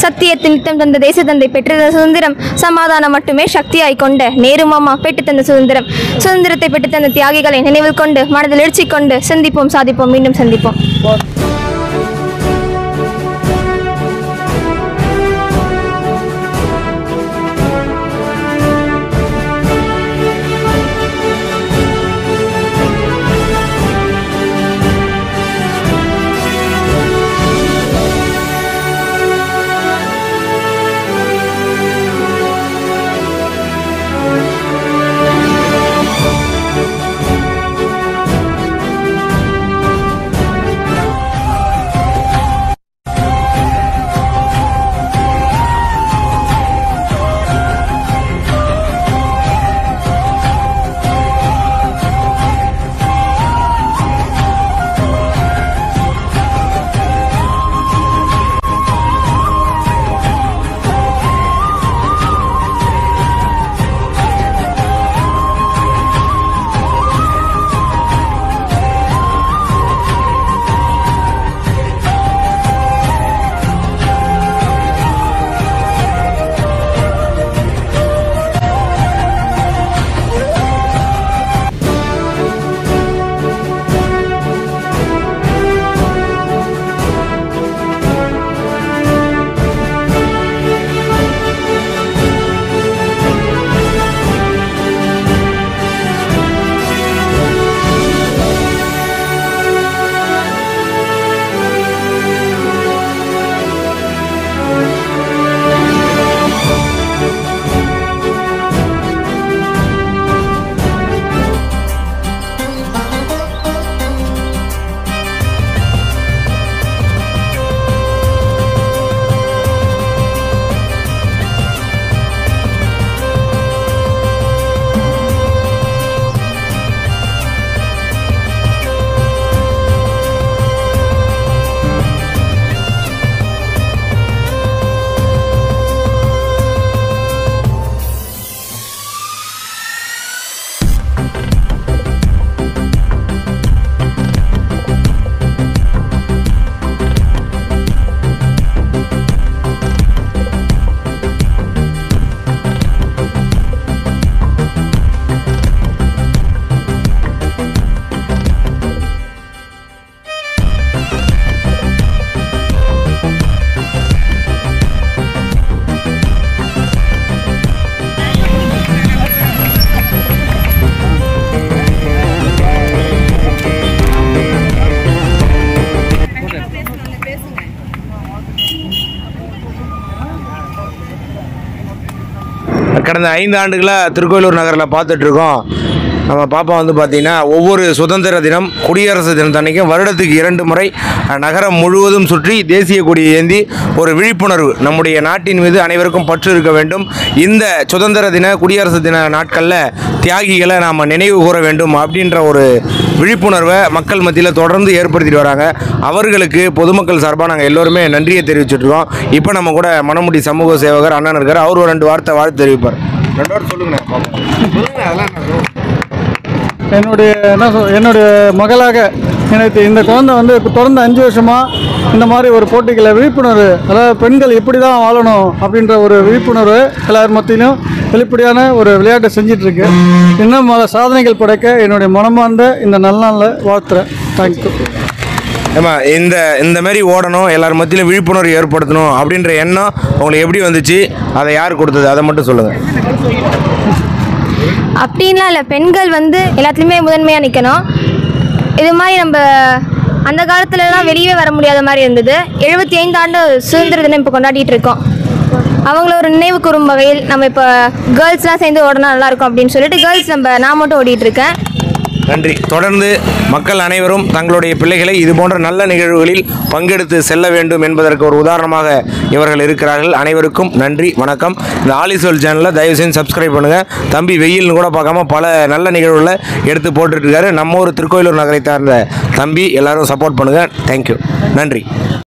சத்தியத்தை நித்தம் தந்த தேச தந்தை பெற்ற சுதந்திரம் சமாதானம் மட்டுமே சக்தியாய் கொண்ட நேரு மாமா பெற்று தந்த சுதந்திரம் சுதந்திரத்தை பெற்று தந்த தியாகிகளை நினைவில் கொண்டு மனதில் எழுச்சி கொண்டு சந்திப்போம் சாதிப்போம் மீண்டும் சந்திப்போம் கடந்த ஐந்து ஆண்டுகளாக திருக்கோயிலூர் நகரில் பார்த்துட்டு இருக்கோம் நம்ம பாப்பா வந்து பார்த்திங்கன்னா ஒவ்வொரு சுதந்திர தினம் குடியரசு தினத்தன்னைக்கும் வருடத்துக்கு இரண்டு முறை அஹ், நகரம் முழுவதும் சுற்றி தேசிய கொடியை ஏந்தி ஒரு விழிப்புணர்வு நம்முடைய நாட்டின் மீது அனைவருக்கும் பற்று இருக்க வேண்டும் இந்த சுதந்திர தின குடியரசு தின நாட்களில் தியாகிகளை நாம் நினைவு கூற வேண்டும் அப்படின்ற ஒரு விழிப்புணர்வை மக்கள் மத்தியில் தொடர்ந்து ஏற்படுத்திட்டு வராங்க அவர்களுக்கு பொதுமக்கள் சார்பாக நாங்கள் எல்லோருமே நன்றியை தெரிவிச்சிட்ருக்கோம் இப்போ நம்ம கூட மணமுடி சமூக சேவகர் அண்ணன் இருக்கார் அவர் ஒரு ரெண்டு வார்த்தை வாழ்த்து தெரிவிப்பார் ரெண்டு வார்த்தை சொல்லுங்கண்ணே பாப்போம். சொல்லுங்கண்ணே அதெல்லாம் நான் சொல்றேன். என்னுடைய என்ன சொல் என்னுடைய மகளாக எனக்கு இந்த குழந்தை வந்து இப்ப தொடர்ந்து அஞ்சு வருஷமாக இந்த மாதிரி ஒரு போட்டிகளை விழிப்புணர்வு அதாவது பெண்கள் இப்படி தான் வாழணும் அப்படின்ற ஒரு விழிப்புணர்வு எல்லார் மத்தியிலும் வெளிப்படையான ஒரு விளையாட்டை செஞ்சிட்டு இருக்கு இன்னும் பல சாதனைகள் படைக்க என்னுடைய மனமார்ந்த இந்த நல்நாளில் வாழ்த்துறேன் தேங்க்யூ ஏம்மா இந்த இந்த மாதிரி ஓடணும் எல்லார் மத்தியிலும் விழிப்புணர்வு ஏற்படுத்தணும் அப்படின்ற எண்ணம் உங்களுக்கு எப்படி வந்துச்சு அதை யார் கொடுத்தது அதை மட்டும் சொல்லுங்கள் அப்படின்லாம் இல்லை பெண்கள் வந்து எல்லாத்துலேயுமே முதன்மையாக நிற்கணும் இது மாதிரி நம்ம அந்த காலத்துலலாம் வெளியவே வர முடியாத மாதிரி இருந்தது எழுபத்தி ஐந்து ஆண்டு சுதந்திர தினம் இப்போ கொண்டாடிட்டு இருக்கோம் அவங்கள ஒரு நினைவு கூறும் வகையில் நம்ம இப்போ கேர்ள்ஸ்லாம் சேர்ந்து ஓடினா நல்லா இருக்கும் அப்படின்னு சொல்லிட்டு கேர்ள்ஸ் நம்ம நான் மட்டும் ஓடிட்டு இருக்கேன் நன்றி தொடர்ந்து மக்கள் அனைவரும் தங்களுடைய பிள்ளைகளை இது போன்ற நல்ல நிகழ்வுகளில் பங்கெடுத்து செல்ல வேண்டும் என்பதற்கு ஒரு உதாரணமாக இவர்கள் இருக்கிறார்கள் அனைவருக்கும் நன்றி வணக்கம் இந்த ஆலிசோல் சேனலில் தயவு செஞ்சு சப்ஸ்கிரைப் பண்ணுங்கள் தம்பி வெயில்னு கூட பார்க்காம பல நல்ல நிகழ்வுகளை எடுத்து போட்டுட்டு இருக்காரு நம்ம ஊர் திருக்கோயிலூர் நகரை சார்ந்த தம்பி எல்லாரும் சப்போர்ட் பண்ணுங்கள் தேங்க்யூ நன்றி